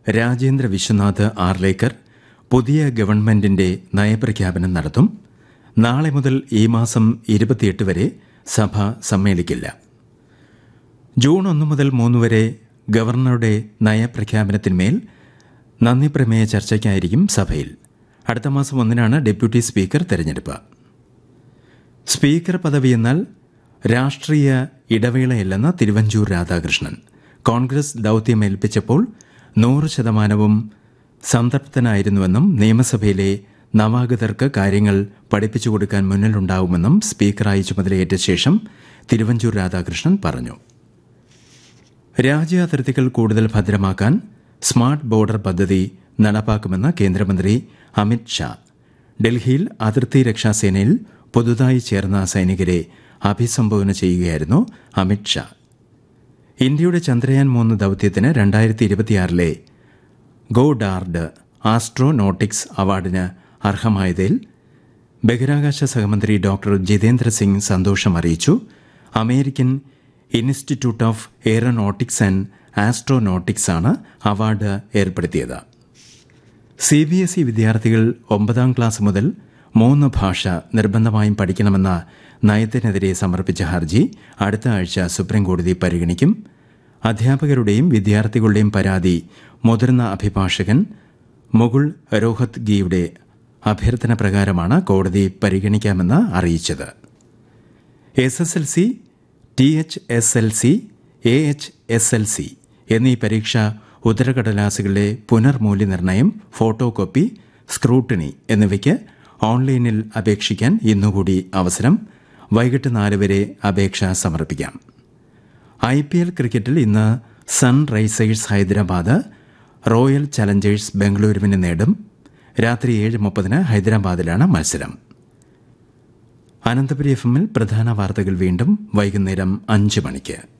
രാജേന്ദ്ര വിശ്വനാഥ് ആർലേക്കർ പുതിയ ഗവൺമെന്റിന്റെ നയപ്രഖ്യാപനം നടത്തും നാളെ മുതൽ ഈ മാസം ഇരുപത്തിയെട്ട് വരെ സഭ സമ്മേളിക്കില്ല ജൂൺ ഒന്ന് മുതൽ മൂന്ന് വരെ ഗവർണറുടെ നയപ്രഖ്യാപനത്തിന്മേൽ നന്ദി പ്രമേയ ചർച്ചയ്ക്കായിരിക്കും സഭയിൽ അടുത്ത മാസം ഒന്നിനാണ് ഡെപ്യൂട്ടി സ്പീക്കർ തെരഞ്ഞെടുപ്പ് സ്പീക്കർ പദവി എന്നാൽ രാഷ്ട്രീയ ഇടവേളയല്ലെന്ന് തിരുവഞ്ചൂർ രാധാകൃഷ്ണൻ കോൺഗ്രസ് ദൌത്യം ഏൽപ്പിച്ചപ്പോൾ നൂറ് ശതമാനവും സംതൃപ്തനായിരുന്നുവെന്നും നിയമസഭയിലെ നവാഗതർക്ക് കാര്യങ്ങൾ പഠിപ്പിച്ചു കൊടുക്കാൻ മുന്നിലുണ്ടാവുമെന്നും സ്പീക്കറായി ചുമതലയേറ്റ ശേഷം തിരുവഞ്ചൂർ രാധാകൃഷ്ണൻ പറഞ്ഞു രാജ്യാതിർത്തികൾ കൂടുതൽ ഭദ്രമാക്കാൻ സ്മാർട്ട് ബോർഡർ പദ്ധതി നടപ്പാക്കുമെന്ന് കേന്ദ്രമന്ത്രി അമിത് ഷാ ഡൽഹിയിൽ അതിർത്തി രക്ഷാസേനയിൽ പുതുതായി ചേർന്ന സൈനികരെ അഭിസംബോധന ചെയ്യുകയായിരുന്നു അമിത് ഷാ ഇന്ത്യയുടെ ചന്ദ്രയാൻ മൂന്ന് ദൌത്യത്തിന് രണ്ടായിരത്തി ഇരുപത്തിയാറിലെ ഗോഡാർഡ് ആസ്ട്രോനോട്ടിക്സ് അവാർഡിന് അർഹമായതിൽ ബഹിരാകാശ സഹമന്ത്രി ഡോക്ടർ ജിതേന്ദ്ര സിംഗ് സന്തോഷം അറിയിച്ചു American institute of aeronautics and astronautics ആണ് അവാർഡ് ഏർപ്പെടുത്തിയത് സി ബി എസ് ഇ വിദ്യാർത്ഥികൾ ഒമ്പതാം ക്ലാസ് മുതൽ മൂന്ന് ഭാഷ നിർബന്ധമായും പഠിക്കണമെന്ന നയത്തിനെതിരെ സമർപ്പിച്ച ഹർജി അടുത്ത ആഴ്ച സുപ്രീംകോടതി പരിഗണിക്കും അധ്യാപകരുടെയും വിദ്യാർത്ഥികളുടെയും പരാതി മുതിർന്ന അഭിഭാഷകൻ മുകുൾ രോഹത് ഗിയുടെ അഭ്യർത്ഥന പ്രകാരമാണ് കോടതി പരിഗണിക്കാമെന്ന് അറിയിച്ചത് S S L C T H S L C A H S L C എന്നീ പരീക്ഷാ ഉത്തരക്കടലാസുകളുടെ പുനർമൂല്യനിർണ്ണയം ഫോട്ടോ കോപ്പി സ്ക്രൂട്ടിനി എന്നിവയ്ക്ക് ഓൺലൈനിൽ അപേക്ഷിക്കാൻ ഇന്നുകൂടി അവസരം വൈകിട്ട് നാല് വരെ അപേക്ഷ സമർപ്പിക്കാം ഐ പി എൽ ക്രിക്കറ്റിൽ ഇന്ന് സൺറൈസേഴ്സ് ഹൈദരാബാദ് റോയൽ ചലഞ്ചേഴ്സ് ബംഗളൂരുവിനെ നേടും രാത്രി ഏഴ് മുപ്പതിന് ഹൈദരാബാദിലാണ് മത്സരം അനന്തപുരി എഫ് എമ്മിൽ പ്രധാന വാർത്തകൾ വീണ്ടും വൈകുന്നേരം അഞ്ച് മണിക്ക്